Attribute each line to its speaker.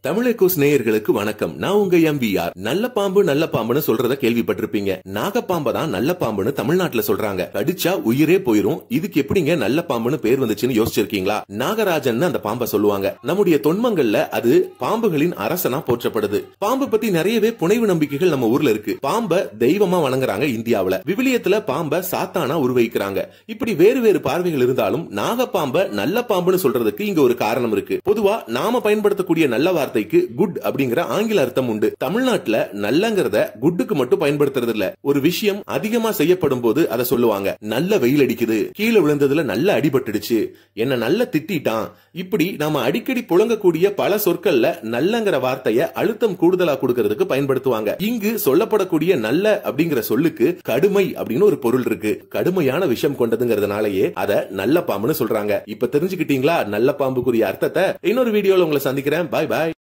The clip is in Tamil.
Speaker 1: தமிழகோஸ் நேயர்களுக்கு வணக்கம் நான் உங்க எம்பிஆர் நல்ல பாம்பு நல்ல பாம்புன்னு சொல்றத கேள்விப்பட்டிருப்பீங்க நாகப்பாம்பை தான் நல்ல பாம்புன்னு தமிழ்நாட்டுல சொல்றாங்க கடிச்சா உயிரே போயிரும் இதுக்கு எப்படிங்க நல்ல பாம்புன்னு பேர் வந்துச்சுன்னு யோசிச்சிருக்கீங்களா நாகராஜன் அந்த பாம்பை சொல்லுவாங்க நம்முடைய தொன்மங்கள்ல அது பாம்புகளின் அரசனா போற்றப்படுது பாம்பு பத்தி நிறையவே புனைவு நம்பிக்கைகள் நம்ம ஊர்ல இருக்கு பாம்பை தெய்வமா வணங்குறாங்க இந்தியாவுல விவிலியத்துல பாம்பை சாத்தானா உருவகிக்கிறாங்க இப்படி வேறு வேறு பார்வைகள் இருந்தாலும் நாகப்பாம்பை நல்ல பாம்புன்னு சொல்றதுக்கு இங்க ஒரு காரணம் இருக்கு பொதுவா நாம பயன்படுத்தக்கூடிய நல்ல வார்த்தைக்கு குட் அப்படிங்கிற ஆங்கில அர்த்தம் உண்டு தமிழ்நாட்டுல நல்லங்கிறத குட்டுக்கு மட்டும் பயன்படுத்துறது இல்ல ஒரு விஷயம் அதிகமா செய்யப்படும் போது அதை சொல்லுவாங்க நல்ல வெயில் அடிக்குது கீழே விழுந்ததுல நல்ல அடிபட்டுடுச்சு என்ன நல்ல திட்டான் இப்படி நாம அடிக்கடி புழங்கக்கூடிய பல சொற்கள்ல நல்லங்கிற வார்த்தைய அழுத்தம் கூடுதலா கொடுக்கறதுக்கு பயன்படுத்துவாங்க இங்கு சொல்லப்படக்கூடிய நல்ல அப்படிங்கிற சொல்லுக்கு கடுமை அப்படின்னு ஒரு பொருள் இருக்கு கடுமையான விஷயம் கொண்டதுங்கிறதுனாலயே அத நல்ல பாம்புன்னு சொல்றாங்க இப்ப தெரிஞ்சுக்கிட்டீங்களா நல்ல பாம்புக்குரிய அர்த்தத்தை இன்னொரு வீடியோல உங்களை சந்திக்கிறேன் பாய் பாய்